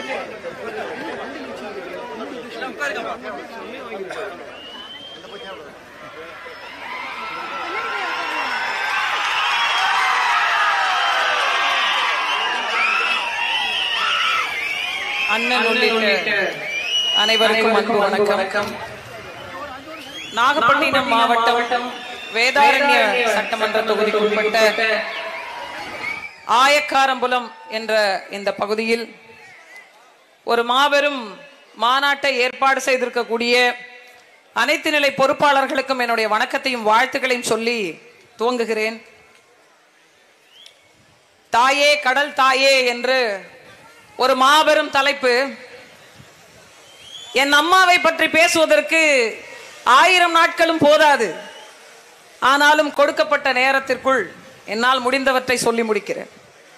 அண்ணன் உள்ளிட்ட அனைவருக்கும் அன்பு வணக்கம் நாகப்பட்டினம் மாவட்டம் வேதாரண்ய சட்டமன்ற தொகுதிக்கு உட்பட்ட ஆயக்காரம்புலம் என்ற இந்த பகுதியில் ஒரு மாபெரும் மாநாட்டை ஏற்பாடு செய்திருக்கக்கூடிய அனைத்து நிலை பொறுப்பாளர்களுக்கும் என்னுடைய வணக்கத்தையும் வாழ்த்துக்களையும் சொல்லி துவங்குகிறேன் தாயே கடல் தாயே என்று ஒரு மாபெரும் தலைப்பு என் அம்மாவை பற்றி பேசுவதற்கு ஆயிரம் நாட்களும் போதாது ஆனாலும் கொடுக்கப்பட்ட நேரத்திற்குள் என்னால் முடிந்தவற்றை சொல்லி முடிக்கிறேன்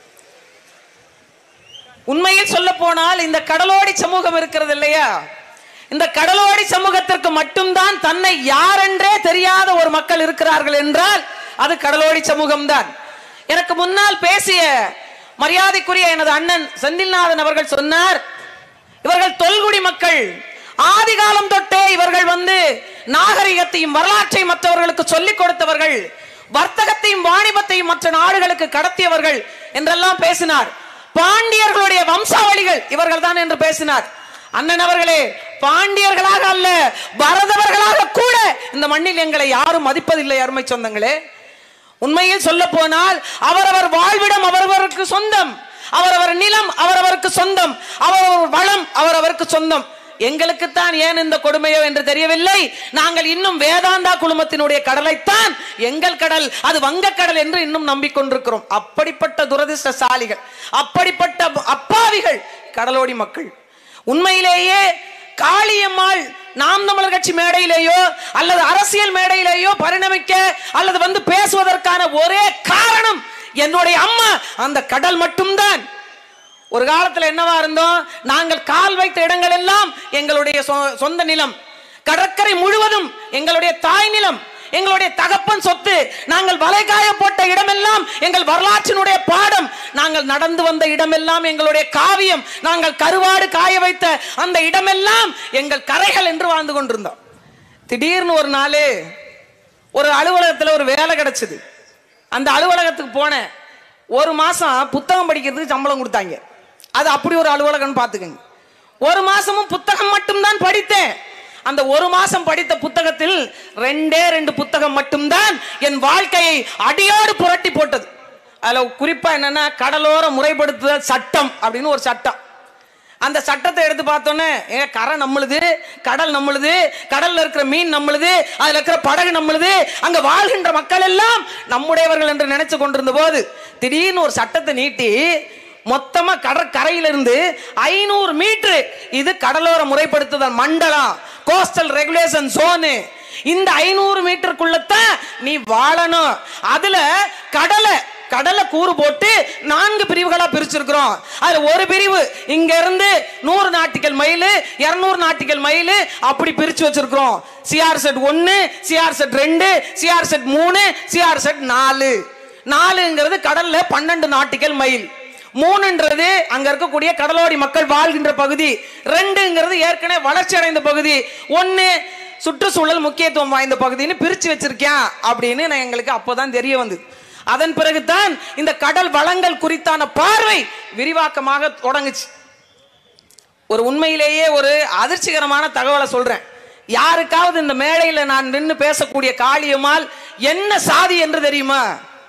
உண்மையில் சொல்ல போனால் இந்த கடலோடி சமூகம் இருக்கிறது இல்லையா இந்த கடலோடி சமூகத்திற்கு மட்டும்தான் தன்னை யாரென்றே தெரியாத ஒரு மக்கள் இருக்கிறார்கள் என்றால் அது கடலோடி சமூகம்தான் எனக்கு முன்னால் பேசிய மரியாதைக்குரிய எனது அண்ணன் செந்தில்நாதன் அவர்கள் சொன்னார் இவர்கள் தொல்குடி மக்கள் ஆதி காலம் தொட்டே இவர்கள் வந்து நாகரிகத்தையும் வரலாற்றையும் மற்றவர்களுக்கு சொல்லிக் கொடுத்தவர்கள் வர்த்தகத்தையும் வாணிபத்தையும் மற்ற நாடுகளுக்கு கடத்தியவர்கள் என்றெல்லாம் பேசினார் பாண்டியர்களுடைய வம்சாவளிகள் இவர்கள் தான் என்று பேசினார் அண்ணன் அவர்களே பாண்டியர்களாக அல்ல பரதவர்களாக கூட இந்த மண்ணில் எங்களை யாரும் மதிப்பதில்லை அருமை சொந்தங்களே உண்மையில் சொல்ல போனால் அவரவர் வாழ்விடம் அவரவருக்கு சொந்தம் அவரவர் நிலம் அவரவருக்கு சொந்தம் அவரவர் வளம் அவரவருக்கு சொந்தம் எங்களுக்குத்தான் ஏன் இந்த கொடுமையோ என்று தெரியவில்லை நாங்கள் இன்னும் வேதாந்தா குழுமத்தினுடைய கடலைத்தான் எங்கள் கடல் அது வங்கக்கடல் என்று இன்னும் நம்பிக்கொண்டிருக்கிறோம் அப்படிப்பட்ட துரதிர்ஷ்டசாலிகள் அப்படிப்பட்ட அப்பாவிகள் கடலோடி மக்கள் உண்மையிலேயே காளியம்மாள் நாம் தமிழர் கட்சி மேடையிலேயோ அல்லது அரசியல் மேடையிலேயோ பரிணமிக்க அல்லது வந்து பேசுவதற்கான ஒரே காரணம் என்னுடைய அம்மா அந்த கடல் மட்டும்தான் ஒரு காலத்துல என்னவா இருந்தோம் நாங்கள் கால் வைத்த இடங்கள் எல்லாம் எங்களுடைய சொ- சொந்த நிலம் கடற்கரை முழுவதும் எங்களுடைய தாய் நிலம் எங்களுடைய தகப்பன் சொத்து நாங்கள் வலை காய போட்ட இடமெல்லாம் எங்கள் வரலாற்றினுடைய பாடம் நாங்கள் நடந்து வந்த இடமெல்லாம் எங்களுடைய காவியம் நாங்கள் கருவாடு காய வைத்த அந்த இடமெல்லாம் எங்கள் கரைகள் என்று வாழ்ந்து கொண்டிருந்தோம் திடீர்னு ஒரு நாள் ஒரு அலுவலகத்தில் ஒரு வேலை கிடைச்சது அந்த அலுவலகத்துக்கு போனேன் ஒரு மாசம் புத்தகம் படிக்கிறதுக்கு சம்பளம் கொடுத்தாங்க அது அப்படி ஒரு அலுவலகம்னு பார்த்துக்கங்க ஒரு மாசமும் புத்தகம் மட்டும்தான் படித்தேன் அந்த ஒரு மாசம் படித்த புத்தகத்தில் ரெண்டே ரெண்டு புத்தகம் மட்டும்தான் என் வாழ்க்கையை அடியோடு புரட்டி போட்டது அதுல குறிப்பா என்னன்னா கடலோர முறைப்படுத்துதல் சட்டம் அப்படின்னு ஒரு சட்டம் அந்த சட்டத்தை எடுத்து பார்த்தோன்னே ஏங்க கரை நம்மளுது கடல் நம்மளுது கடல்ல இருக்கிற மீன் நம்மளுது அதுல இருக்கிற படகு நம்மளுது அங்க வாழ்கின்ற மக்கள் எல்லாம் நம்முடையவர்கள் என்று நினைச்சு கொண்டிருந்த போது திடீர்னு ஒரு சட்டத்தை நீட்டி மொத்தமா கடற்கரையிலிருந்து ஐநூறு மீட்டர் இது கடலோர முறைப்படுத்துதல் மண்டலம் கோஸ்டல் ரெகுலேஷன் ஜோனு இந்த ஐநூறு மீட்டருக்குள்ளத்தான் நீ வாழணும் அதுல கடலை கடலை கூறு போட்டு நான்கு பிரிவுகளா பிரிச்சிருக்கிறோம் அதுல ஒரு பிரிவு இங்க இருந்து நூறு நாட்டிக்கல் மைல் இருநூறு நாட்டிக்கல் மைல் அப்படி பிரிச்சு வச்சிருக்கிறோம் சிஆர் செட் ஒன்னு சிஆர் செட் ரெண்டு சிஆர் செட் மூணு சிஆர் செட் நாலு நாலுங்கிறது கடல்ல பன்னெண்டு நாட்டிக்கல் மைல் மூணுன்றது அங்க இருக்கக்கூடிய கடலோடி மக்கள் வாழ்கின்ற பகுதி ரெண்டுங்கிறது ஏற்கனவே வளர்ச்சி அடைந்த பகுதி ஒன்னு சுற்றுச்சூழல் முக்கியத்துவம் வாய்ந்த பகுதின்னு பிரிச்சு வச்சிருக்கேன் அப்படின்னு நான் எங்களுக்கு அப்போதான் தெரிய வந்தது அதன் பிறகுதான் இந்த கடல் வளங்கள் குறித்தான பார்வை விரிவாக்கமாக தொடங்குச்சு ஒரு உண்மையிலேயே ஒரு அதிர்ச்சிகரமான தகவலை சொல்றேன் யாருக்காவது இந்த மேடையில நான் நின்று பேசக்கூடிய காளியம்மாள் என்ன சாதி என்று தெரியுமா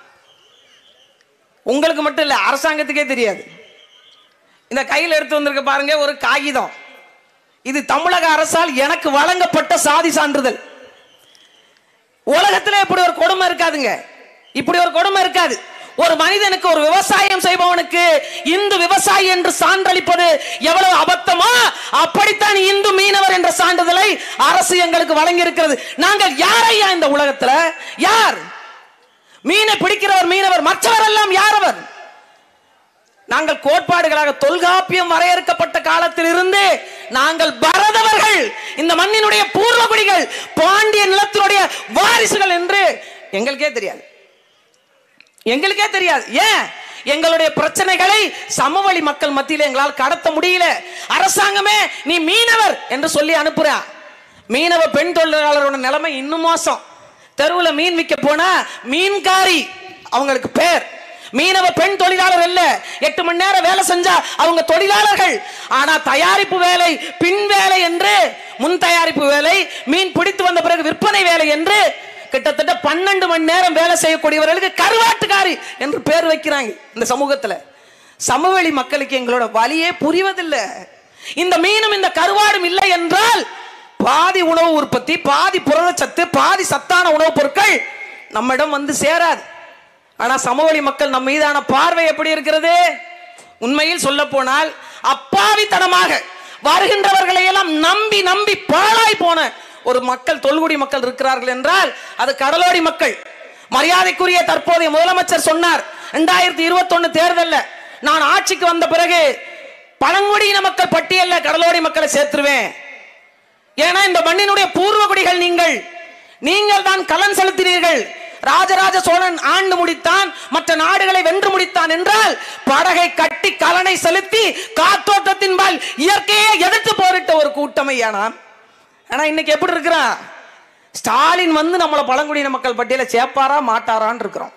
உங்களுக்கு மட்டும் இல்ல அரசாங்கத்துக்கே தெரியாது இந்த கையில் எடுத்து வந்திருக்க பாருங்க ஒரு காகிதம் இது தமிழக அரசால் எனக்கு வழங்கப்பட்ட சாதி சான்றிதழ் உலகத்துல இப்படி ஒரு கொடுமை இருக்காதுங்க இப்படி ஒரு கொடுமை இருக்காது ஒரு மனிதனுக்கு ஒரு விவசாயம் செய்பவனுக்கு இந்து விவசாயி என்று சான்றளிப்பது எவ்வளவு அபத்தமோ அப்படித்தான் இந்து மீனவர் என்ற சான்றிதழை அரசு எங்களுக்கு வழங்கி இருக்கிறது நாங்கள் யாரையா இந்த உலகத்துல யார் மீனை பிடிக்கிறவர் மீனவர் மற்றவர் எல்லாம் யார் அவர் நாங்கள் கோட்பாடுகளாக தொல்காப்பியம் வரையறுக்கப்பட்ட காலத்தில் இருந்து நாங்கள் பரதவர்கள் இந்த மண்ணினுடைய பூர்வகுடிகள் பாண்டிய நிலத்தினுடைய வாரிசுகள் என்று எங்களுக்கே தெரியாது எங்களுக்கே தெரியாது ஏன் எங்களுடைய பிரச்சனைகளை சமவெளி மக்கள் மத்தியில் எங்களால் கடத்த முடியல அரசாங்கமே நீ மீனவர் என்று சொல்லி அனுப்புறா மீனவ பெண் தொழிலாளரோட நிலைமை இன்னும் மோசம் தெருவுல மீன் விற்க போனா மீன்காரி அவங்களுக்கு பேர் மீனவ பெண் தொழிலாளர் இல்ல எட்டு மணி நேரம் வேலை செஞ்சா அவங்க தொழிலாளர்கள் ஆனா தயாரிப்பு வேலை பின் வேலை என்று முன் தயாரிப்பு வேலை மீன் பிடித்து வந்த பிறகு விற்பனை வேலை என்று கிட்டத்தட்ட பன்னெண்டு மணி நேரம் வேலை செய்யக்கூடியவர்களுக்கு கருவாட்டுக்காரி என்று பேர் வைக்கிறாங்க இந்த சமூகத்துல சமவெளி மக்களுக்கு எங்களோட வழியே புரிவதில்லை இந்த மீனும் இந்த கருவாடும் இல்லை என்றால் பாதி உணவு உற்பத்தி பாதி புரதச்சத்து பாதி சத்தான உணவுப் பொருட்கள் நம்மிடம் வந்து சேராது ஆனா சமவெளி மக்கள் நம்ம மீதான பார்வை எப்படி இருக்கிறது உண்மையில் சொல்ல போனால் அப்பாவித்தனமாக வருகின்றவர்களை எல்லாம் நம்பி நம்பி பாழாய் போன ஒரு மக்கள் தொல்குடி மக்கள் இருக்கிறார்கள் என்றால் அது கடலோடி மக்கள் மரியாதைக்குரிய தற்போதைய முதலமைச்சர் சொன்னார் ரெண்டாயிரத்தி இருபத்தொன்னு தேர்தல்ல நான் ஆட்சிக்கு வந்த பிறகு பழங்குடியின மக்கள் பட்டியல்ல கடலோடி மக்களை சேர்த்துருவேன் ஏன்னா இந்த மண்ணினுடைய பூர்வ குடிகள் நீங்கள் நீங்கள் தான் கலன் செலுத்தினீர்கள் ராஜராஜ சோழன் ஆண்டு முடித்தான் மற்ற நாடுகளை வென்று முடித்தான் என்றால் படகை கட்டி கலனை செலுத்தி காத்தோட்டத்தின் பால் இயற்கையை எதிர்த்து போரிட்ட ஒரு கூட்டமையானா ஆனா இன்னைக்கு எப்படி இருக்கிறான் ஸ்டாலின் வந்து நம்மளை பழங்குடியின மக்கள் பட்டியல சேர்ப்பாரா மாட்டாரான்னு இருக்கிறோம்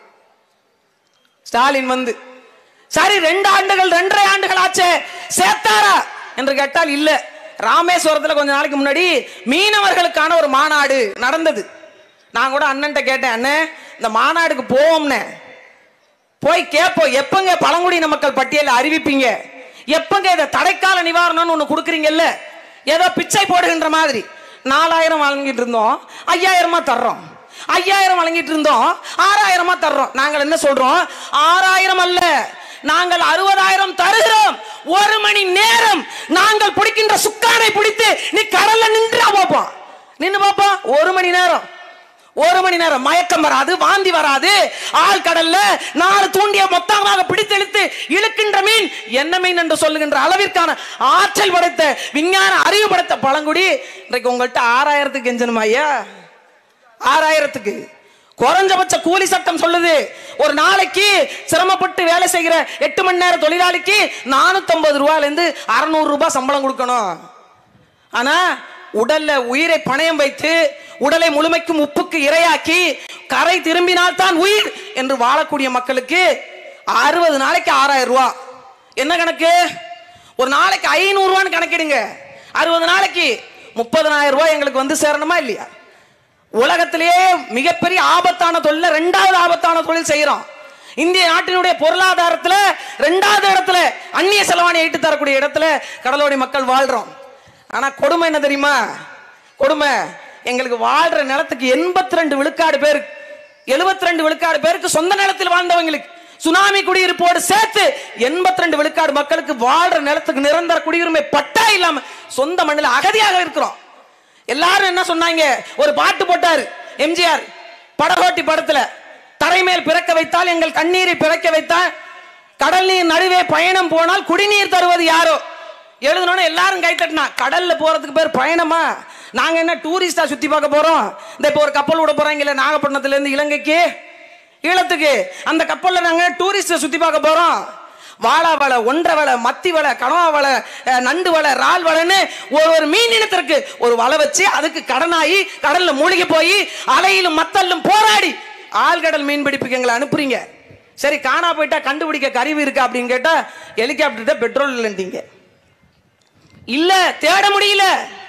ஸ்டாலின் வந்து சரி ரெண்டு ஆண்டுகள் ரெண்டரை ஆண்டுகள் ஆச்சே சேர்த்தாரா என்று கேட்டால் இல்ல ராமேஸ்வரத்துல கொஞ்ச நாளைக்கு முன்னாடி மீனவர்களுக்கான ஒரு மாநாடு நடந்தது நான் கூட அண்ணன்ட்ட கேட்டேன் அண்ணே இந்த மாநாடுக்கு போவோம்னே போய் கேட்போம் எப்பங்க பழங்குடியின மக்கள் பட்டியல அறிவிப்பீங்க எப்பங்க இதை தடைக்கால நிவாரணம்னு ஒண்ணு கொடுக்குறீங்கல்ல ஏதோ பிச்சை போடுகின்ற மாதிரி நாலாயிரம் வழங்கிட்டு இருந்தோம் ஐயாயிரமா தர்றோம் ஐயாயிரம் வழங்கிட்டு இருந்தோம் ஆறாயிரமா தர்றோம் நாங்கள் என்ன சொல்றோம் ஆறாயிரம் அல்ல நாங்கள் அறுபதாயிரம் தருகிறோம் ஒரு மணி நேரம் நாங்கள் பிடிக்கின்ற சுக்கானை பிடித்து நீ கடல்ல நின்றா பார்ப்போம் நின்று பார்ப்போம் ஒரு மணி நேரம் ஒரு மணி நேரம் மயக்கம் வராது வாந்தி வராது ஆள் கடல்ல நாலு தூண்டிய மொத்தமாக பிடித்தெழுத்து இழுக்கின்ற மீன் என்ன மீன் என்று சொல்லுகின்ற அளவிற்கான ஆற்றல் படைத்த விஞ்ஞான அறிவு படைத்த பழங்குடி இன்றைக்கு உங்கள்கிட்ட ஆறாயிரத்துக்கு கெஞ்சணுமா ஐயா ஆறாயிரத்துக்கு குறைஞ்சபட்ச கூலி சட்டம் சொல்லுது ஒரு நாளைக்கு சிரமப்பட்டு வேலை செய்கிற எட்டு மணி நேரம் தொழிலாளிக்கு நானூத்தி ரூபாயில இருந்து அறுநூறு ரூபாய் சம்பளம் கொடுக்கணும் ஆனா உடல்ல உயிரை பணயம் வைத்து உடலை முழுமைக்கும் உப்புக்கு இரையாக்கி கரை திரும்பினால் தான் உயிர் என்று வாழக்கூடிய மக்களுக்கு அறுபது நாளைக்கு ஆறாயிரம் ரூபாய் என்ன கணக்கு ஒரு நாளைக்கு ஐநூறு ரூபான்னு கணக்கிடுங்க அறுபது நாளைக்கு முப்பதனாயிரம் ரூபாய் எங்களுக்கு வந்து சேரணுமா இல்லையா உலகத்திலேயே மிகப்பெரிய ஆபத்தான தொழில ரெண்டாவது ஆபத்தான தொழில் செய்யறோம் இந்திய நாட்டினுடைய பொருளாதாரத்துல ரெண்டாவது இடத்துல அந்நிய செலவாணி ஈட்டு தரக்கூடிய இடத்துல கடலோடி மக்கள் வாழ்றோம் ஆனா கொடுமை என்ன தெரியுமா கொடுமை எங்களுக்கு வாழ்ற நிலத்துக்கு எண்பத்தி ரெண்டு விழுக்காடு பேர் எழுபத்தி ரெண்டு விழுக்காடு பேருக்கு சொந்த நிலத்தில் வாழ்ந்தவங்களுக்கு சுனாமி குடியிருப்போடு சேர்த்து எண்பத்தி ரெண்டு விழுக்காடு மக்களுக்கு வாழ்ற நிலத்துக்கு நிரந்தர குடியுரிமை பட்டா இல்லாம சொந்த மண்ணில் அகதியாக இருக்கிறோம் எல்லாரும் என்ன சொன்னாங்க ஒரு பாட்டு போட்டாரு எம்ஜிஆர் படகோட்டி படத்துல தரைமேல் பிறக்க வைத்தால் எங்கள் கண்ணீரை பிறக்க வைத்தால் கடல் நீர் நடுவே பயணம் போனால் குடிநீர் தருவது யாரோ எழுதணும்னு எல்லாரும் கை தட்டினா கடல்ல போறதுக்கு பேர் பயணமா நாங்க என்ன டூரிஸ்டா சுத்தி பார்க்க போறோம் இந்த இப்போ ஒரு கப்பல் விட போறாங்கல்ல நாகப்பட்டினத்துல இருந்து இலங்கைக்கு ஈழத்துக்கு அந்த கப்பல்ல நாங்க டூரிஸ்ட சுத்தி பார்க்க போறோம் வாழா வலை ஒன்றை வலை மத்தி வலை கனவா வலை அஹ், நண்டு வலை இறால் வலைன்னு ஒரு ஒரு மீன் இனத்திற்கு ஒரு வலை வச்சு அதுக்கு கடனாகி கடல்ல மூழ்கி போய் அலையிலும் மத்தல்லும் போராடி ஆழ்கடல் மீன் பிடிப்புக்கு எங்களை அனுப்புறீங்க சரி காணா போயிட்டா கண்டுபிடிக்க கருவி இருக்கா அப்படின்னு கேட்டா ஹெலிகாப்டர் பெட்ரோல் இல்லைன்றீங்க இல்ல தேட முடியல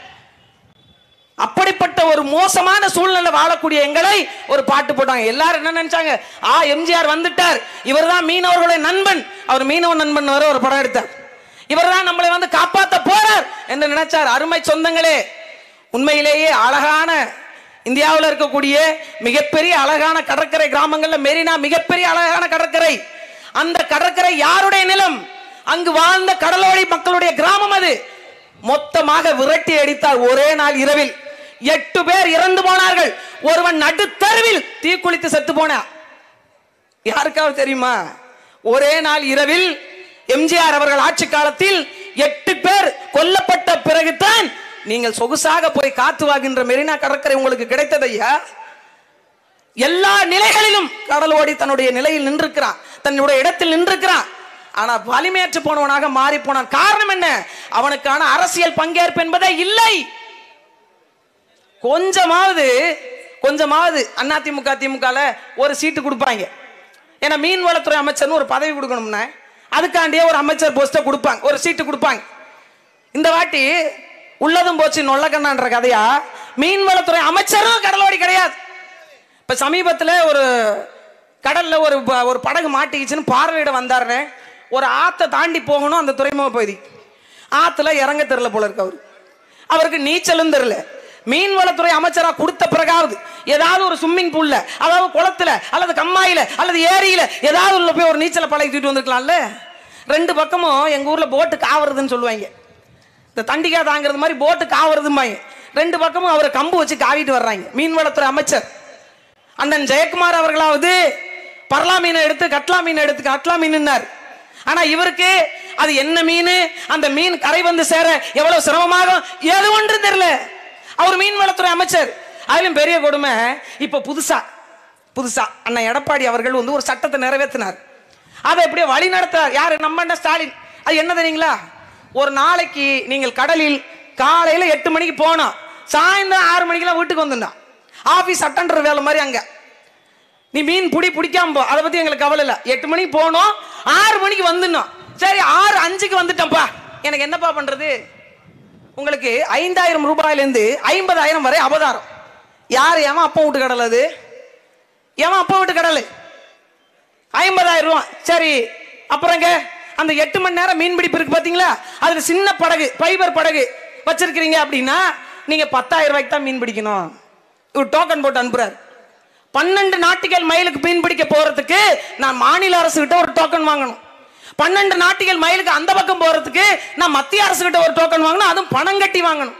அப்படிப்பட்ட ஒரு மோசமான சூழ்நிலை வாழக்கூடிய எங்களை ஒரு பாட்டு போட்டாங்க எல்லாரும் என்ன நினைச்சாங்க ஆ எம்ஜிஆர் வந்துட்டார் இவர்தான் மீனவர்களுடைய நண்பன் அவர் மீனவ நண்பன் வர ஒரு படம் எடுத்தார் இவர்தான் நம்மளை வந்து காப்பாத்த போறார் என்று நினைச்சார் அருமை சொந்தங்களே உண்மையிலேயே அழகான இந்தியாவில் இருக்கக்கூடிய மிகப்பெரிய அழகான கடற்கரை கிராமங்கள்ல மெரினா மிகப்பெரிய அழகான கடற்கரை அந்த கடற்கரை யாருடைய நிலம் அங்கு வாழ்ந்த கடலோடி மக்களுடைய கிராமம் அது மொத்தமாக விரட்டி அடித்தார் ஒரே நாள் இரவில் எட்டு பேர் இறந்து போனார்கள் ஒருவன் நடுத்தருவில் தீக்குளித்து செத்து போனான் யாருக்காவது தெரியுமா ஒரே நாள் இரவில் எம்ஜிஆர் அவர்கள் ஆட்சி காலத்தில் எட்டு பேர் கொல்லப்பட்ட பிறகுதான் நீங்கள் சொகுசாக போய் காத்து வாகின்ற மெரினா கடற்கரை உங்களுக்கு கிடைத்தது ஐயா எல்லா நிலைகளிலும் கடலோடி தன்னுடைய நிலையில் நின்றிருக்கிறான் தன்னுடைய இடத்தில் நின்றுக்கிறான் ஆனா வலிமையற்று போனவனாக மாறி போனான் காரணம் என்ன அவனுக்கான அரசியல் பங்கேற்பு என்பதே இல்லை கொஞ்சமாவது கொஞ்சமாவது அதிமுக திமுகல ஒரு சீட்டு கொடுப்பாங்க ஏன்னா மீன்வளத்துறை அமைச்சர்னு ஒரு பதவி கொடுக்கணும்னா அதுக்காண்டியே ஒரு அமைச்சர் போஸ்ட்டை கொடுப்பாங்க ஒரு சீட்டு கொடுப்பாங்க இந்த வாட்டி உள்ளதும் போச்சு நொல்லக்கண்ணான்ற கதையா மீன்வளத்துறை அமைச்சரும் கடலோடி கிடையாது இப்ப சமீபத்துல ஒரு கடல்ல ஒரு ப- ஒரு படகு மாட்டிக்கிச்சுன்னு பார்வையிட வந்தாருன்னு ஒரு ஆத்தை தாண்டி போகணும் அந்த துறைமுக பகுதி ஆத்துல இறங்க தெரியல போல இருக்கு அவரு அவருக்கு நீச்சலும் தெரியல மீன்வளத்துறை அமைச்சரா கொடுத்த பிறகாவது ஏதாவது ஒரு ஸ்விம்மிங் பூல்ல அதாவது குளத்துல அல்லது கம்மாயில அல்லது ஏரியில ஏதாவது உள்ள போய் ஒரு நீச்சலை பழகி தூக்கிட்டு வந்திருக்கலாம்ல ரெண்டு பக்கமும் எங்க ஊர்ல போட்டு காவறதுன்னு சொல்லுவாங்க இந்த தண்டிகா தாங்கிறது மாதிரி போட்டு காவறதுமாங்க ரெண்டு பக்கமும் அவரை கம்பு வச்சு காவிட்டு வர்றாங்க மீன்வளத்துறை அமைச்சர் அண்ணன் ஜெயக்குமார் அவர்களாவது பரலா மீனை எடுத்து கட்லா மீனை எடுத்து கட்லா மீன்னார் ஆனா இவருக்கு அது என்ன மீன் அந்த மீன் கரை வந்து சேர எவ்வளவு சிரமமாகும் எது ஒன்று தெரியல அவர் மீன்வளத்துறை அமைச்சர் அதிலும் பெரிய கொடுமை இப்ப புதுசா புதுசா அண்ணன் எடப்பாடி அவர்கள் வந்து ஒரு சட்டத்தை நிறைவேற்றினார் அதை எப்படியே வழி நடத்துறார் யாரு நம்ம அண்ணன் ஸ்டாலின் அது என்ன தெரியுங்களா ஒரு நாளைக்கு நீங்கள் கடலில் காலையில எட்டு மணிக்கு போனோம் சாயந்தரம் ஆறு மணிக்கெல்லாம் வீட்டுக்கு வந்துடணும் ஆபீஸ் அட்டன்ற வேலை மாதிரி அங்க நீ மீன் புடி பிடிக்காம போ அதை பத்தி எங்களுக்கு கவலை இல்லை எட்டு மணிக்கு போனோம் ஆறு மணிக்கு வந்துடணும் சரி ஆறு அஞ்சுக்கு வந்துட்டேன்ப்பா எனக்கு என்னப்பா பண்றது உங்களுக்கு ஐந்தாயிரம் ரூபாயிலேருந்து ஐம்பதாயிரம் வரை அபதாரம் யார் ஏமா அப்பா வீட்டு கடல் அது ஏமா அப்பா வீட்டு கடல் ஐம்பதாயிரம் ரூபா சரி அப்புறங்க அந்த எட்டு மணி நேரம் மீன் பிடிப்பு இருக்கு பாத்தீங்களா அதுல சின்ன படகு ஃபைபர் படகு வச்சிருக்கிறீங்க அப்படின்னா நீங்க பத்தாயிரம் ரூபாய்க்கு தான் மீன் பிடிக்கணும் ஒரு டோக்கன் போட்டு அனுப்புறாரு பன்னெண்டு நாட்டிகள் மைலுக்கு மீன் பிடிக்க போறதுக்கு நான் மாநில அரசு கிட்ட ஒரு டோக்கன் வாங்கணும் பன்னெண்டு நாட்டிகள் மைலுக்கு அந்த பக்கம் போறதுக்கு நான் மத்திய அரசு கிட்ட ஒரு டோக்கன் வாங்கணும் அதுவும் பணம் கட்டி வாங்கணும்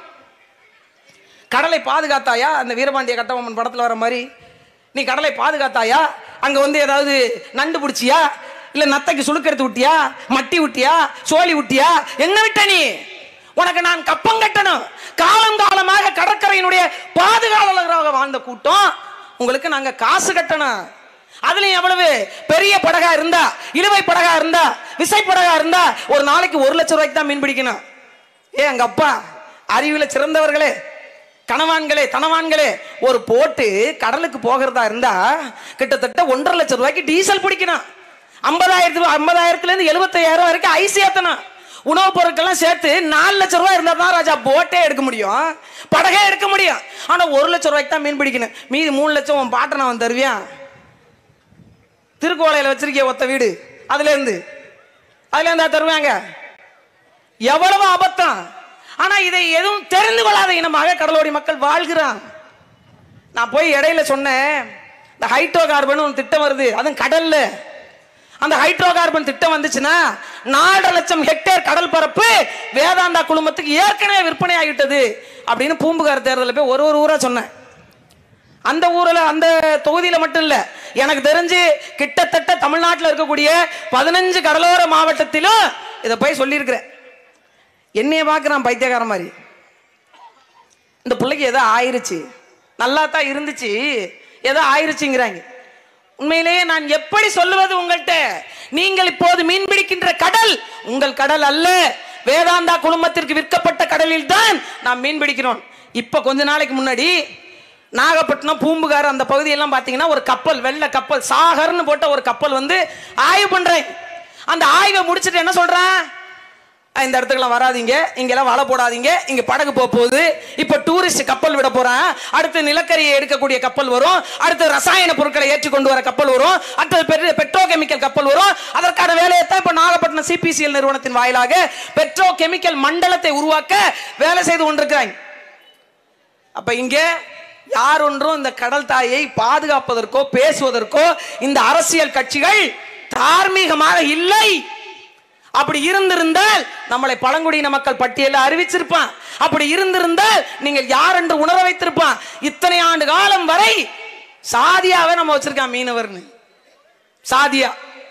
கடலை பாதுகாத்தாயா அந்த வீரபாண்டிய கட்டபொம்மன் படத்துல வர மாதிரி நீ கடலை பாதுகாத்தாயா அங்க வந்து ஏதாவது நண்டு பிடிச்சியா இல்ல நத்தைக்கு சுழுக்கெடுத்து விட்டியா மட்டி விட்டியா சோழி விட்டியா என்ன விட்ட நீ உனக்கு நான் கப்பம் கட்டணும் காலம் காலமாக கடற்கரையினுடைய பாதுகாவலராக வாழ்ந்த கூட்டம் உங்களுக்கு நாங்க காசு கட்டணும் அதுலயும் எவ்வளவு பெரிய படகா இருந்தா இழுவை படகா இருந்தா விசை படகா இருந்தா ஒரு நாளைக்கு ஒரு லட்சம் ரூபாய்க்கு தான் மீன் பிடிக்கணும் ஏ எங்க அப்பா அறிவுல சிறந்தவர்களே கணவான்களே தனவான்களே ஒரு போட்டு கடலுக்கு போகிறதா இருந்தா கிட்டத்தட்ட ஒன்றரை லட்சம் ரூபாய்க்கு டீசல் பிடிக்கணும் ஐம்பதாயிரத்து ஐம்பதாயிரத்துல இருந்து எழுபத்தாயிரம் வரைக்கும் ஐஸ் ஏத்தணும் உணவுப் பொருட்கள்லாம் சேர்த்து நாலு லட்சம் ரூபாய் இருந்தா தான் ராஜா போட்டே எடுக்க முடியும் படகே எடுக்க முடியும் ஆனா ஒரு லட்சம் ரூபாய்க்கு தான் மீன் பிடிக்கணும் மீதி மூணு லட்சம் உன் பாட்டை நான் தருவியான் திருக்கோளையில வச்சிருக்கிய ஒத்த வீடு அதுல இருந்து அதுல இருந்தா தருவாங்க எவ்வளவு அபத்தம் ஆனா இதை எதுவும் தெரிந்து கொள்ளாத இனமாக கடலோடி மக்கள் வாழ்கிறான் நான் போய் இடையில சொன்னேன் இந்த ஹைட்ரோ கார்பன் ஒரு திட்டம் வருது அதுவும் கடல்ல அந்த ஹைட்ரோ கார்பன் திட்டம் வந்துச்சுன்னா நாலரை லட்சம் ஹெக்டேர் கடல் பரப்பு வேதாந்தா குழுமத்துக்கு ஏற்கனவே விற்பனை ஆகிட்டது அப்படின்னு பூம்புகார் தேர்தலில் போய் ஒரு ஒரு ஊரா சொன்னேன் அந்த ஊர்ல அந்த தொகுதியில மட்டும் இல்ல எனக்கு தெரிஞ்சு கிட்டத்தட்ட தமிழ்நாட்டில் இருக்கக்கூடிய பதினஞ்சு கடலோர மாவட்டத்திலும் இதை போய் சொல்லியிருக்கிறேன் என்னைய பார்க்குறான் பைத்தியக்காரன் மாதிரி இந்த பிள்ளைக்கு ஏதோ ஆயிருச்சு நல்லா தான் இருந்துச்சு ஏதோ ஆயிருச்சுங்கிறாங்க உண்மையிலேயே நான் எப்படி சொல்லுவது உங்கள்கிட்ட நீங்கள் இப்போது மீன் பிடிக்கின்ற கடல் உங்கள் கடல் அல்ல வேதாந்தா குழுமத்திற்கு விற்கப்பட்ட கடலில் தான் நாம் மீன் பிடிக்கிறோம் இப்ப கொஞ்ச நாளைக்கு முன்னாடி நாகப்பட்டினம் பூம்புகார் அந்த பகுதியெல்லாம் பார்த்தீங்கன்னா ஒரு கப்பல் வெள்ளை கப்பல் சாகர்னு போட்ட ஒரு கப்பல் வந்து ஆய்வு பண்றேன் அந்த ஆய்வை முடிச்சிட்டு என்ன சொல்றேன் இந்த இடத்துக்குலாம் வராதீங்க இங்கெல்லாம் வலை போடாதீங்க இங்க படகு போக போகுது இப்ப டூரிஸ்ட் கப்பல் விட போறேன் அடுத்து நிலக்கரியை எடுக்கக்கூடிய கப்பல் வரும் அடுத்து ரசாயன பொருட்களை ஏற்றி கொண்டு வர கப்பல் வரும் அடுத்து பெரிய பெட்ரோ கெமிக்கல் கப்பல் வரும் அதற்கான வேலையை தான் இப்ப நாகப்பட்டினம் சிபிசிஎல் நிறுவனத்தின் வாயிலாக பெட்ரோ கெமிக்கல் மண்டலத்தை உருவாக்க வேலை செய்து கொண்டிருக்கிறாங்க அப்ப இங்க யார் ஒன்றும் இந்த கடல் தாயை பாதுகாப்பதற்கோ பேசுவதற்கோ இந்த அரசியல் கட்சிகள் தார்மீகமாக இல்லை அப்படி இருந்திருந்தால் நம்மளை பழங்குடியின மக்கள் பட்டியலில் அறிவிச்சிருப்பான் அப்படி இருந்திருந்தால் நீங்கள் யார் என்று உணர வைத்திருப்பான் இத்தனை ஆண்டு காலம் வரை சாதியாவே நம்ம வச்சிருக்கான் மீனவர்னு சாதியா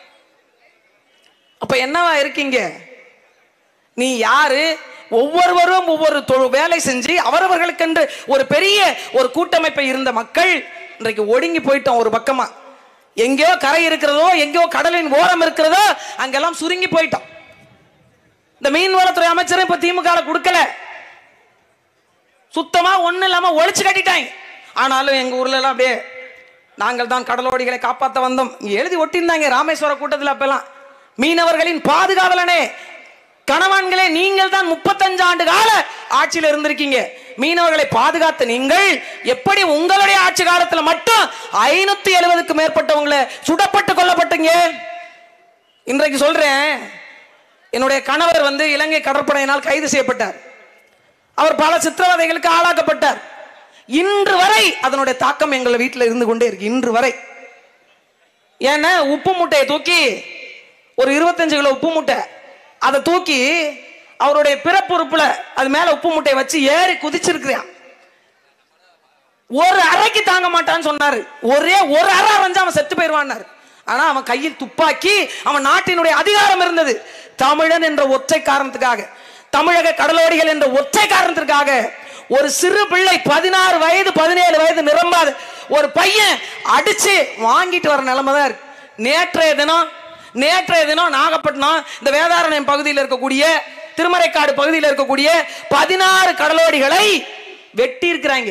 அப்ப என்னவா இருக்கீங்க நீ யாரு ஒவ்வொருவரும் ஒவ்வொரு தொ- வேலை செஞ்சு அவரவர்களுக்கென்று ஒரு பெரிய ஒரு கூட்டமைப்பை இருந்த மக்கள் இன்றைக்கு ஒடுங்கி போயிட்டோம் ஒரு பக்கமா எங்கேயோ கரை இருக்கிறதோ எங்கேயோ கடலின் ஓரம் இருக்கிறதோ அங்கெல்லாம் சுருங்கி போயிட்டோம் இந்த மீன்வளத்துறை அமைச்சரும் இப்ப திமுக ல கொடுக்கல சுத்தமா ஒண்ணு இல்லாம ஒழிச்சு கட்டிட்டாங்க ஆனாலும் எங்க ஊர்ல எல்லாம் அப்படியே நாங்கள் தான் கடலோடிகளை காப்பாத்த வந்தோம் இங்க எழுதி ஒட்டியிருந்தாங்க ராமேஸ்வர கூட்டத்தில் அப்பெல்லாம் மீனவர்களின் பாதுகாவலனே கணவான்களே நீங்கள் தான் முப்பத்தஞ்சு ஆண்டு கால ஆட்சியில் இருந்திருக்கீங்க மீனவர்களை பாதுகாத்த நீங்கள் எப்படி உங்களுடைய ஆட்சி காலத்துல மட்டும் ஐநூத்தி எழுபதுக்கு மேற்பட்டவங்களை சுடப்பட்டு கொல்லப்பட்டீங்க இன்றைக்கு சொல்றேன் என்னுடைய கணவர் வந்து இலங்கை கடற்படையினால் கைது செய்யப்பட்டார் அவர் பல சித்திரவதைகளுக்கு ஆளாக்கப்பட்டார் இன்று வரை அதனுடைய தாக்கம் எங்கள் வீட்டில் இருந்து கொண்டே இருக்கு இன்று வரை ஏன்னா உப்பு மூட்டையை தூக்கி ஒரு இருபத்தஞ்சு கிலோ உப்பு மூட்டை அதை தூக்கி அவருடைய பிறப்புறுப்புல அது மேல உப்பு மூட்டையை வச்சு ஏறி குதிச்சிருக்கிறான் ஒரு அறைக்கு தாங்க மாட்டான்னு சொன்னாரு ஒரே ஒரு அறை அரைஞ்சு அவன் செத்து போயிடுவான்னாரு ஆனா அவன் கையில் துப்பாக்கி அவன் நாட்டினுடைய அதிகாரம் இருந்தது தமிழன் என்ற ஒற்றை காரணத்துக்காக தமிழக கடலோடிகள் என்ற ஒற்றை காரணத்திற்காக ஒரு சிறு பிள்ளை பதினாறு வயது பதினேழு வயது நிரம்பாது ஒரு பையன் அடிச்சு வாங்கிட்டு வர நிலைமை தான் இருக்கு நேற்றைய தினம் நேற்றைய தினம் நாகப்பட்டினம் இந்த வேதாரண்யம் பகுதியில் இருக்கக்கூடிய திருமறைக்காடு பகுதியில் இருக்கக்கூடிய பதினாறு கடலோடிகளை வெட்டி இருக்கிறாங்க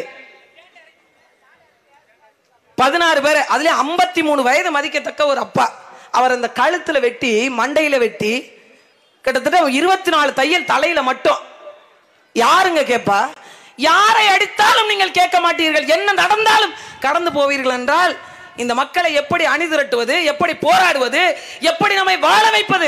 பதினாறு பேர் அதுல ஐம்பத்தி மூணு வயது மதிக்கத்தக்க ஒரு அப்பா அவர் அந்த கழுத்துல வெட்டி மண்டையில வெட்டி கிட்டத்தட்ட இருபத்தி நாலு தையல் தலையில மட்டும் யாருங்க கேப்பா யாரை அடித்தாலும் நீங்கள் கேட்க மாட்டீர்கள் என்ன நடந்தாலும் கடந்து போவீர்கள் என்றால் இந்த மக்களை எப்படி அணிதிரட்டுவது எப்படி போராடுவது எப்படி நம்மை வாழ வைப்பது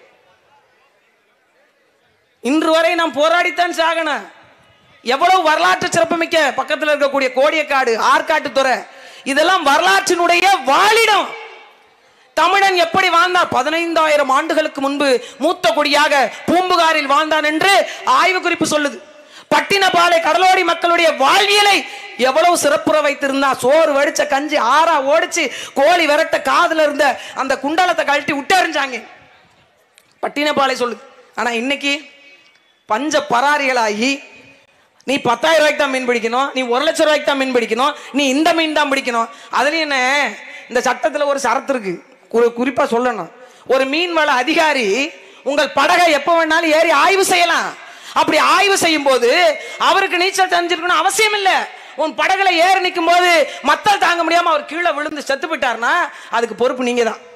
இன்று வரை நாம் போராடித்தான் சாகணும் எவ்வளவு வரலாற்று சிறப்புமிக்க பக்கத்தில் இருக்கக்கூடிய கோடியக்காடு ஆற்காட்டுத்துறை இதெல்லாம் வரலாற்றினுடைய வாழிடம் தமிழன் எப்படி வாழ்ந்தான் பதினைந்தாயிரம் ஆண்டுகளுக்கு முன்பு மூத்த குடியாக பூம்புகாரில் வாழ்ந்தான் என்று ஆய்வு குறிப்பு சொல்லுது பட்டினப்பாலை கடலோடி மக்களுடைய வாழ்வியலை எவ்வளவு சிறப்புற வைத்திருந்தா சோறு வடிச்ச கஞ்சி ஆறா ஓடிச்சு கோழி விரட்ட காதுல இருந்த அந்த குண்டலத்தை கழட்டி விட்டறிஞ்சாங்க பட்டினப்பாலை சொல்லுது ஆனா இன்னைக்கு பஞ்ச பராரிகளாகி நீ பத்தாயிரம் ரூபாய்க்கு தான் மீன் பிடிக்கணும் நீ ஒரு லட்சம் ரூபாய்க்கு தான் மீன் பிடிக்கணும் நீ இந்த மீன் தான் பிடிக்கணும் அதுலயும் என்ன இந்த சட்டத்துல ஒரு சரத்து இருக்கு குறி- குறிப்பா சொல்லணும் ஒரு மீன்வள அதிகாரி உங்கள் படகை எப்ப வேணாலும் ஏறி ஆய்வு செய்யலாம் அப்படி ஆய்வு செய்யும் போது அவருக்கு நீச்சல் தெரிஞ்சிருக்கணும் அவசியம் இல்ல உன் படகுல ஏறி நிற்கும் போது மத்தல் தாங்க முடியாம அவர் கீழே விழுந்து செத்து போயிட்டாருன்னா அதுக்கு பொறுப்பு நீங்க தான்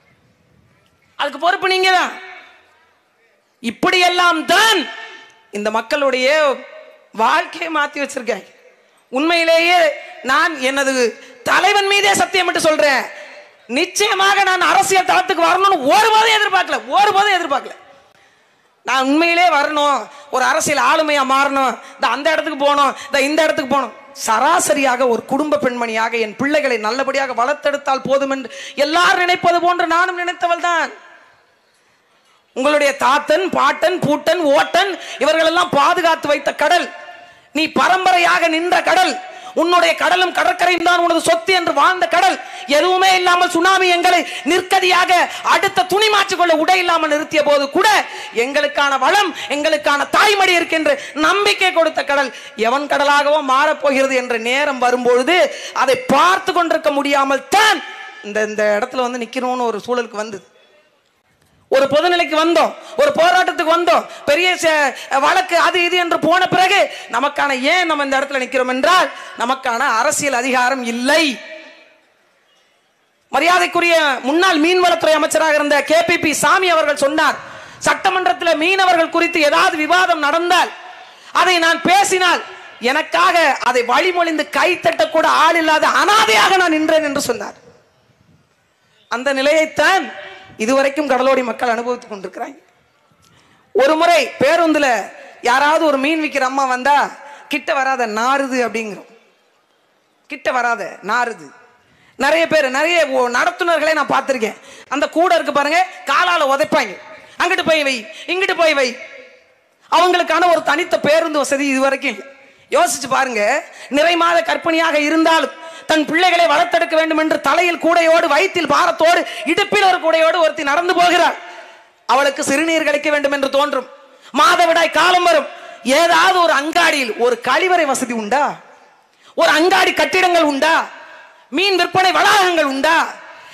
அதுக்கு பொறுப்பு நீங்க தான் இப்படியெல்லாம் தான் இந்த மக்களுடைய வாழ்க்கையை மாத்தி வச்சிருக்காங்க உண்மையிலேயே நான் எனது தலைவன் மீதே சத்தியமிட்டு சொல்றேன் நிச்சயமாக நான் அரசியல் தளத்துக்கு வரணும்னு ஒருபோதும் எதிர்பார்க்கல ஒருபோதும் எதிர்பார்க்கல நான் உண்மையிலே வரணும் ஒரு அரசியல் ஆளுமையா மாறணும் இந்த அந்த இடத்துக்கு போகணும் இந்த இந்த இடத்துக்கு போகணும் சராசரியாக ஒரு குடும்ப பெண்மணியாக என் பிள்ளைகளை நல்லபடியாக வளர்த்தெடுத்தால் போதும் என்று எல்லாரும் நினைப்பது போன்று நானும் நினைத்தவள் தான் உங்களுடைய தாத்தன் பாட்டன் பூட்டன் ஓட்டன் இவர்கள் எல்லாம் பாதுகாத்து வைத்த கடல் நீ பரம்பரையாக நின்ற கடல் உன்னுடைய கடலும் கடற்கரையும் தான் உனது சொத்து என்று வாழ்ந்த கடல் எதுவுமே இல்லாமல் சுனாமி எங்களை நிற்கதியாக அடுத்த துணி மாற்றிக்கொள்ள உடை இல்லாமல் நிறுத்திய போது கூட எங்களுக்கான வளம் எங்களுக்கான தாய்மடி இருக்கின்ற நம்பிக்கை கொடுத்த கடல் எவன் கடலாகவோ மாறப்போகிறது என்ற நேரம் வரும்பொழுது அதை பார்த்து கொண்டிருக்க முடியாமல் தான் இந்த இந்த இடத்துல வந்து நிக்கணும்னு ஒரு சூழலுக்கு வந்தது ஒரு பொதுநிலைக்கு வந்தோம் ஒரு போராட்டத்துக்கு வந்தோம் பெரிய ச- வழக்கு அது இது என்று போன பிறகு நமக்கான ஏன் நம்ம இந்த இடத்துல நிக்கிறோம் என்றால் நமக்கான அரசியல் அதிகாரம் இல்லை மரியாதைக்குரிய முன்னாள் மீன்வளத்துறை அமைச்சராக இருந்த கேபிபி சாமி அவர்கள் சொன்னார் சட்டமன்றத்தில் மீனவர்கள் குறித்து ஏதாவது விவாதம் நடந்தால் அதை நான் பேசினால் எனக்காக அதை வழிமொழிந்து கைத்தட்டக்கூட ஆள் இல்லாத அனாதையாக நான் நின்றேன் என்று சொன்னார் அந்த நிலையைத்தான் இதுவரைக்கும் கடலோடி மக்கள் அனுபவித்துக் கொண்டிருக்கிறாங்க ஒரு முறை பேருந்துல யாராவது ஒரு மீன் விற்கிற அம்மா வந்தா கிட்ட வராத நாறுது அப்படிங்கிறோம் கிட்ட வராத நாறுது நிறைய பேர் நிறைய ஓ- நடத்துனர்களை நான் பார்த்திருக்கேன் அந்த கூட இருக்கு பாருங்க காலால உதைப்பாங்க அங்கிட்டு போய் வை இங்கிட்டு போய் வை அவங்களுக்கான ஒரு தனித்த பேருந்து வசதி இதுவரைக்கும் இல்லை யோசிச்சு பாருங்க நிறை மாத கற்பிணியாக இருந்தாலும் தன் பிள்ளைகளை வளர்த்தெடுக்க வேண்டும் என்று தலையில் கூடையோடு வயிற்றில் பாரத்தோடு இடுப்பில் ஒரு கூடையோடு ஒருத்தி நடந்து போகிறாள் அவளுக்கு சிறுநீர் கிடைக்க வேண்டும் என்று தோன்றும் மாதவிடாய் காலம் வரும் ஏதாவது ஒரு அங்காடியில் ஒரு கழிவறை வசதி உண்டா ஒரு அங்காடி கட்டிடங்கள் உண்டா மீன் விற்பனை வளாகங்கள் உண்டா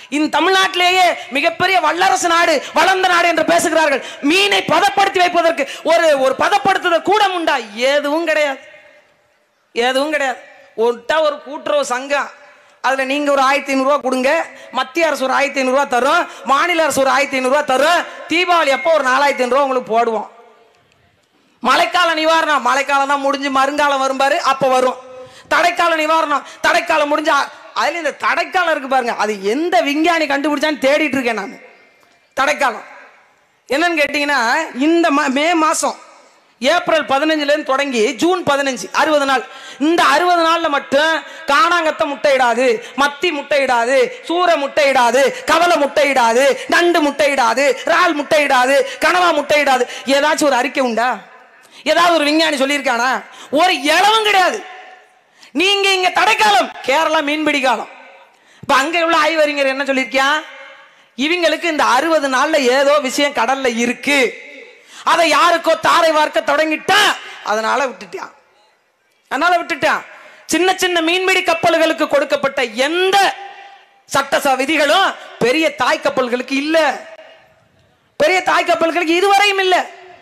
இந்த தமிழ்நாட்டிலேயே மிகப்பெரிய வல்லரசு நாடு வளர்ந்த நாடு என்று பேசுகிறார்கள் மீனை பதப்படுத்தி வைப்பதற்கு ஒரு ஒரு பதப்படுத்துதல் கூடம் உண்டா எதுவும் கிடையாது எதுவும் கிடையாது ஒட்டா ஒரு கூட்டுறவு சங்கம் அதில் நீங்கள் ஒரு ஆயிரத்தி ஐநூறுரூவா கொடுங்க மத்திய அரசு ஒரு ஆயிரத்தி ஐநூறுரூவா தரும் மாநில அரசு ஒரு ஆயிரத்தி ஐநூறுரூவா தரும் தீபாவளி அப்போ ஒரு நாலாயிரத்தி ஐநூறுரூவா உங்களுக்கு போடுவோம் மழைக்கால நிவாரணம் மழைக்காலம் தான் முடிஞ்சு மறுங்காலம் வரும்பாரு அப்போ வரும் தடைக்கால நிவாரணம் தடைக்காலம் முடிஞ்சு அ- அதுல இந்த தடைக்காலம் இருக்கு பாருங்க அது எந்த விஞ்ஞானி கண்டுபிடிச்சான்னு தேடிட்டு இருக்கேன் நான் தடைக்காலம் என்னன்னு கேட்டிங்கன்னா இந்த ம- மே மாதம் ஏப்ரல் பதினஞ்சுலேருந்து தொடங்கி ஜூன் பதினஞ்சு அறுபது நாள் இந்த அறுபது நாளில் மட்டும் காணாங்கத்தை முட்டையிடாது மத்தி முட்டையிடாது சூற முட்டையிடாது கவலை முட்டையிடாது நண்டு முட்டையிடாது இறால் முட்டையிடாது கனவா முட்டையிடாது ஏதாச்சும் ஒரு அறிக்கை உண்டா ஏதாவது ஒரு விஞ்ஞானி சொல்லியிருக்கானா ஒரு இளவும் கிடையாது நீங்க இங்க தடைக்காலம் கேரளா மீன்பிடி காலம் இப்ப அங்க உள்ள ஆய்வறிஞர் என்ன சொல்லியிருக்கியான் இவங்களுக்கு இந்த அறுபது நாள்ல ஏதோ விஷயம் கடல்ல இருக்கு அதை யாருக்கோ தாரை வார்க்க தொடங்கிட்டா அதனால விட்டுட்டான் அதனால விட்டுட்டான் சின்ன சின்ன மீன்பிடி கப்பல்களுக்கு கொடுக்கப்பட்ட எந்த சட்ட ச- விதிகளும் பெரிய தாய் கப்பல்களுக்கு இல்ல பெரிய தாய் கப்பல்களுக்கு இதுவரையும் இல்ல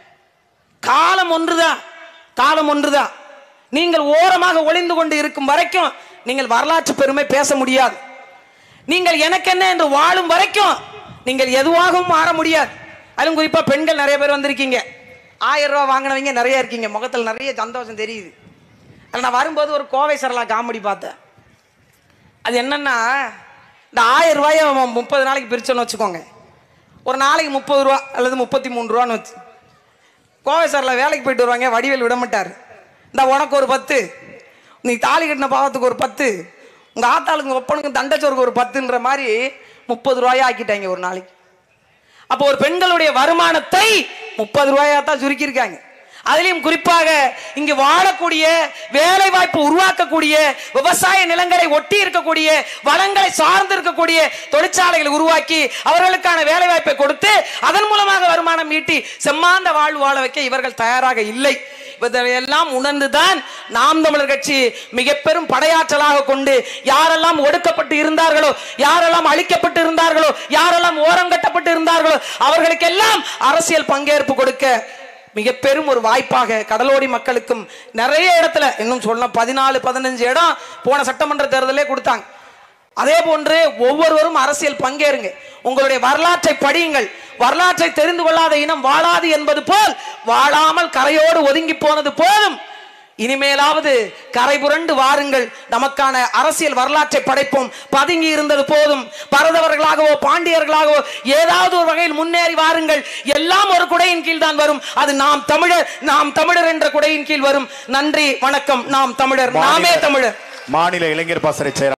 காலம் ஒன்றுதான் காலம் ஒன்றுதான் நீங்கள் ஓரமாக ஒளிந்து கொண்டு இருக்கும் வரைக்கும் நீங்கள் வரலாற்று பெருமை பேச முடியாது நீங்கள் எனக்கு என்ன என்று வாழும் வரைக்கும் நீங்கள் எதுவாகவும் மாற முடியாது அதிலும் குறிப்பா பெண்கள் நிறைய பேர் வந்திருக்கீங்க ஆயிரம் ரூபாய் வாங்கினவங்க நிறைய இருக்கீங்க முகத்தில் நிறைய சந்தோஷம் தெரியுது அதில் நான் வரும்போது ஒரு கோவை சரலா காமெடி பார்த்தேன் அது என்னன்னா இந்த ஆயிரம் ரூபாயை அவன் முப்பது நாளைக்கு பிரிச்சோன்னு வச்சுக்கோங்க ஒரு நாளைக்கு முப்பது ரூபா அல்லது முப்பத்தி மூணு ரூபான்னு வச்சு கோவை சாரில் வேலைக்கு போயிட்டு வருவாங்க வடிவேல் விட மாட்டார் இந்த உனக்கு ஒரு பத்து நீ தாலி கட்டின பாவத்துக்கு ஒரு பத்து உங்கள் ஆத்தாளுக்கு ஒப்பனுக்கு தண்டச்சோருக்கு ஒரு பத்துன்ற மாதிரி முப்பது ரூபாயா ஆக்கிட்டாங்க ஒரு நாளைக்கு அப்போ ஒரு பெண்களுடைய வருமானத்தை முப்பது ரூபாயா தான் சுருக்கியிருக்காங்க அதிலையும் குறிப்பாக இங்கு வாழக்கூடிய வேலை வாய்ப்பு உருவாக்கக்கூடிய விவசாய நிலங்களை ஒட்டி இருக்கக்கூடிய வளங்களை சார்ந்து இருக்கக்கூடிய தொழிற்சாலைகளை உருவாக்கி அவர்களுக்கான வேலை வாய்ப்பை கொடுத்து அதன் மூலமாக வருமானம் ஈட்டி செம்மாந்த வாழ்வு வாழ வைக்க இவர்கள் தயாராக இல்லை இதையெல்லாம் உணர்ந்துதான் நாம் தமிழர் கட்சி மிக பெரும் படையாற்றலாக கொண்டு யாரெல்லாம் ஒடுக்கப்பட்டு இருந்தார்களோ யாரெல்லாம் அழிக்கப்பட்டு இருந்தார்களோ யாரெல்லாம் ஓரம் கட்டப்பட்டு இருந்தார்களோ அவர்களுக்கெல்லாம் அரசியல் பங்கேற்பு கொடுக்க மிக பெரும் ஒரு வாய்ப்பாக கடலோடி மக்களுக்கும் நிறைய இடத்துல இன்னும் சொல்ல பதினாலு பதினஞ்சு இடம் போன சட்டமன்ற தேர்தலே கொடுத்தாங்க அதே போன்று ஒவ்வொருவரும் அரசியல் பங்கேறுங்க உங்களுடைய வரலாற்றை படியுங்கள் வரலாற்றை தெரிந்து கொள்ளாத இனம் வாழாது என்பது போல் வாழாமல் கரையோடு ஒதுங்கி போனது போதும் இனிமேலாவது கரை புரண்டு வாருங்கள் நமக்கான அரசியல் வரலாற்றை படைப்போம் பதுங்கி இருந்தது போதும் பரதவர்களாகவோ பாண்டியர்களாகவோ ஏதாவது ஒரு வகையில் முன்னேறி வாருங்கள் எல்லாம் ஒரு குடையின் கீழ் தான் வரும் அது நாம் தமிழர் நாம் தமிழர் என்ற குடையின் கீழ் வரும் நன்றி வணக்கம் நாம் தமிழர் நாமே தமிழர் மாநில இளைஞர் பாசறை செயலாளர்